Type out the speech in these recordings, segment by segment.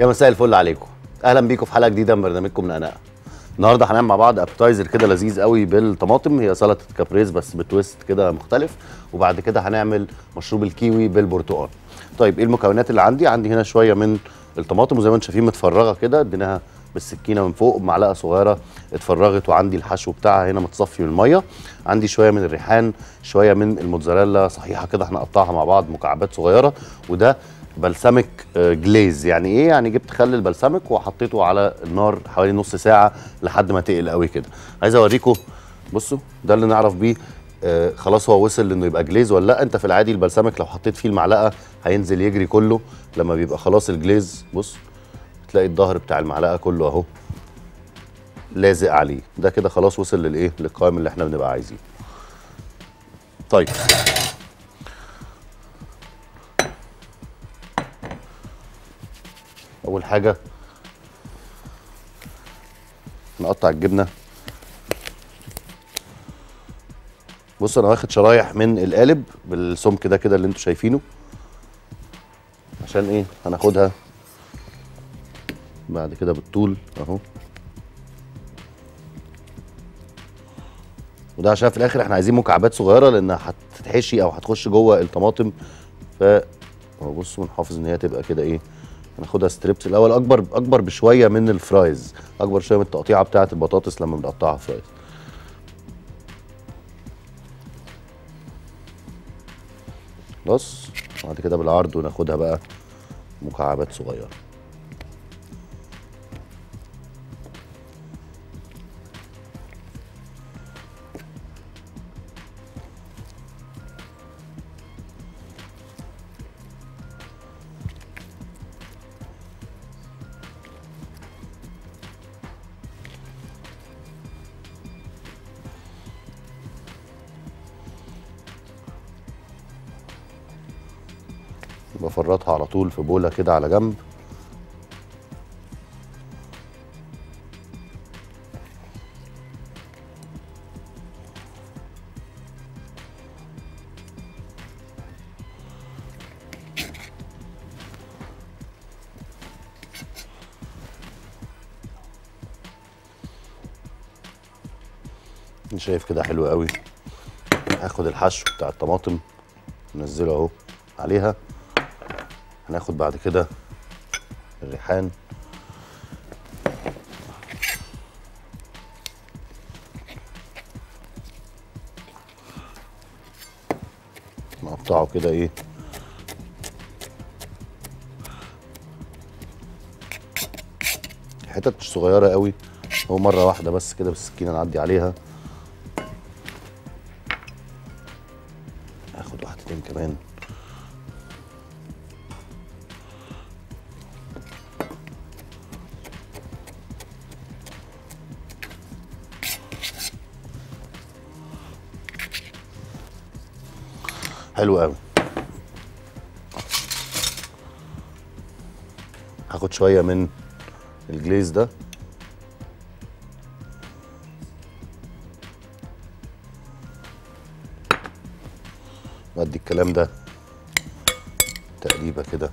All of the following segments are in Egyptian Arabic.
يا مساء الفل عليكم اهلا بيكم في حلقه جديده من برنامجكم نقنقه النهارده هنعمل مع بعض ابتايزر كده لذيذ قوي بالطماطم هي سلطه كابريز بس بتويست كده مختلف وبعد كده هنعمل مشروب الكيوي بالبرتقال طيب ايه المكونات اللي عندي عندي هنا شويه من الطماطم وزي ما انتم شايفين متفرغه كده اديناها بالسكينه من فوق بمعلقه صغيره اتفرغت وعندي الحشو بتاعها هنا متصفي من الميه عندي شويه من الريحان شويه من الموتزاريلا صحيحه كده هنقطعها مع بعض مكعبات صغيره وده بلسمك آه، جليز يعني ايه يعني جبت خل البلسمك وحطيته على النار حوالي نص ساعه لحد ما تقل قوي كده عايز اوريكم بصوا ده اللي نعرف بيه آه خلاص هو وصل انه يبقى جليز ولا لا انت في العادي البلسمك لو حطيت فيه المعلقه هينزل يجري كله لما بيبقى خلاص الجليز بص تلاقي الظهر بتاع المعلقه كله اهو لازق عليه ده كده خلاص وصل للايه للقوام اللي احنا بنبقى عايزينه طيب اول حاجه نقطع الجبنه بص انا واخد شرايح من القالب بالسمك ده كده اللي انتوا شايفينه عشان ايه هناخدها بعد كده بالطول اهو وده عشان في الاخر احنا عايزين مكعبات صغيره لانها هتتحشي او هتخش جوه الطماطم ف اهو بصوا نحافظ ان هي تبقى كده ايه هناخدها ستريبس الاول اكبر اكبر بشويه من الفرايز اكبر شويه من التقطيعه بتاعه البطاطس لما بنقطعها فرايز بص بعد كده بالعرض وناخدها بقى مكعبات صغيره بفرطها على طول في بوله كده على جنب شايف كده حلو قوي هاخد الحشو بتاع الطماطم ننزله اهو عليها هناخد بعد كده الريحان نقطعه كده ايه حتت مش صغيره قوي هو مره واحده بس كده بالسكينه نعدي عليها هاخد واحدتين كمان حلو قوي هاخد شويه من الجليز ده وادي الكلام ده تقريبا كده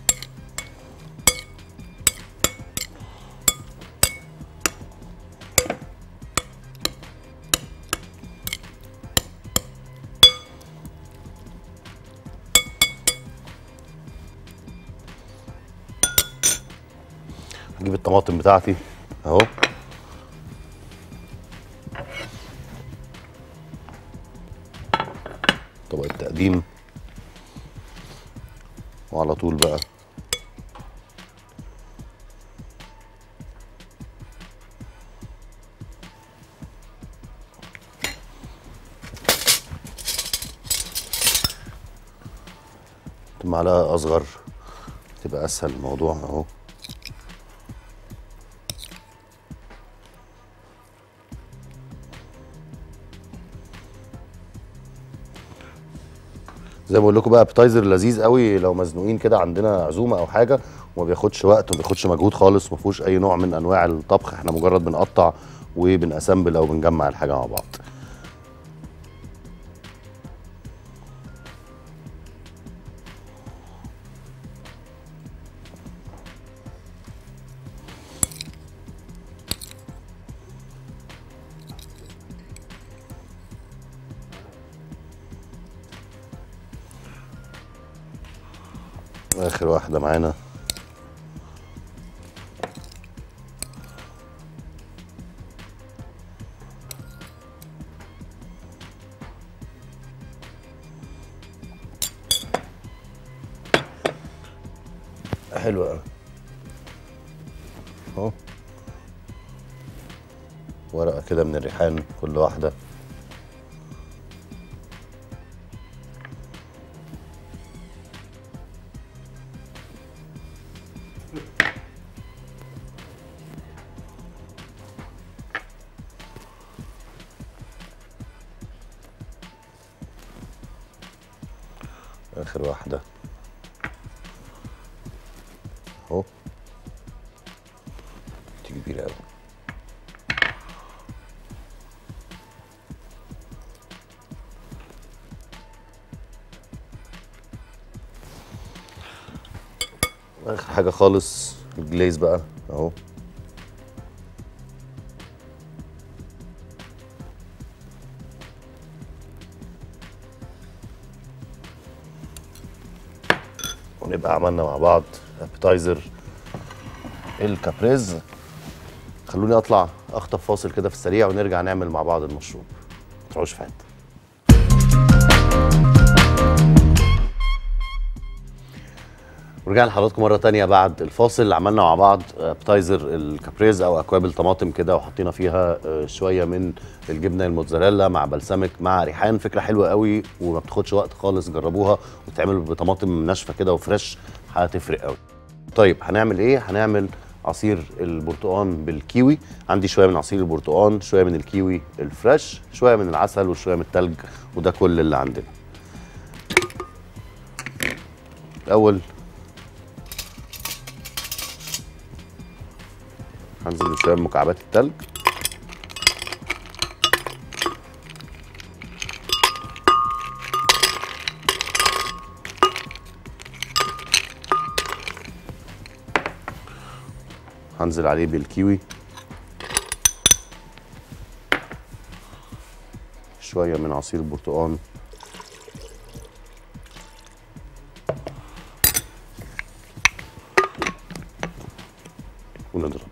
اجيب الطماطم بتاعتي اهو طبق التقديم وعلى طول بقى معلقه اصغر تبقى اسهل الموضوع اهو زي ما بقول لكم بقى ابتايزر لذيذ قوي لو مزنوقين كده عندنا عزومه او حاجه وما بياخدش وقت وما بياخدش مجهود خالص ما فيهوش اي نوع من انواع الطبخ احنا مجرد بنقطع وبنأسمبل او بنجمع الحاجه مع بعض اخر واحده معانا حلوة قوي اهو ورقة كده من الريحان كل واحدة آخر واحدة اهو دي كبيرة أوي آخر حاجة خالص الجليز بقى اهو ونبقى عملنا مع بعض ابيتايزر الكابريز خلوني اطلع اخطف فاصل كده في السريع ونرجع نعمل مع بعض المشروب ما تروحوش في حته ورجعنا لحضراتكم مره تانية بعد الفاصل عملنا مع بعض ابتايزر الكابريز او اكواب الطماطم كده وحطينا فيها آه، شويه من الجبنه الموتزاريلا مع بلسمك مع ريحان فكره حلوه قوي وما بتاخدش وقت خالص جربوها وتعمل بطماطم ناشفه كده وفريش هتفرق قوي طيب هنعمل ايه هنعمل عصير البرتقال بالكيوي عندي شويه من عصير البرتقال شويه من الكيوي الفريش شويه من العسل وشويه من التلج وده كل اللي عندنا الاول هنزل بشويه من مكعبات التلج هنزل عليه بالكيوي شويه من عصير البرتقال ونضرب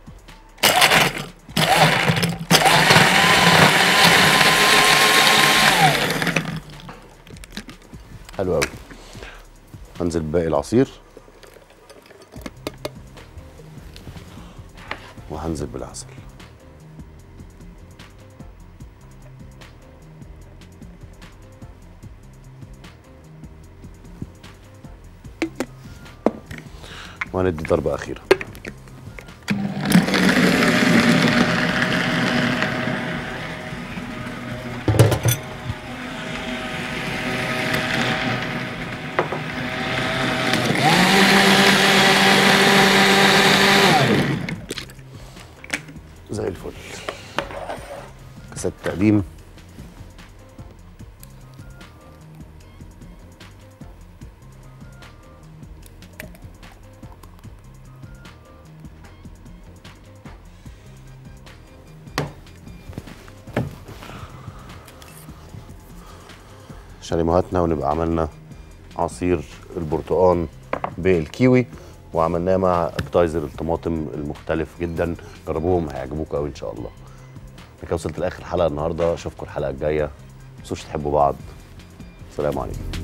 حلو قوي هنزل بباقي العصير وهنزل بالعسل وهندي ضربة أخيرة زي الفل كاسات تقديم شاليموهاتنا ونبقى عملنا عصير البرتقال بالكيوي وعملناه مع ابتايزر الطماطم المختلف جدا جربوهم هيعجبوكم قوي ان شاء الله كده وصلت لاخر حلقه النهارده اشوفكم الحلقه الجايه ما تنسوش تحبوا بعض سلام عليكم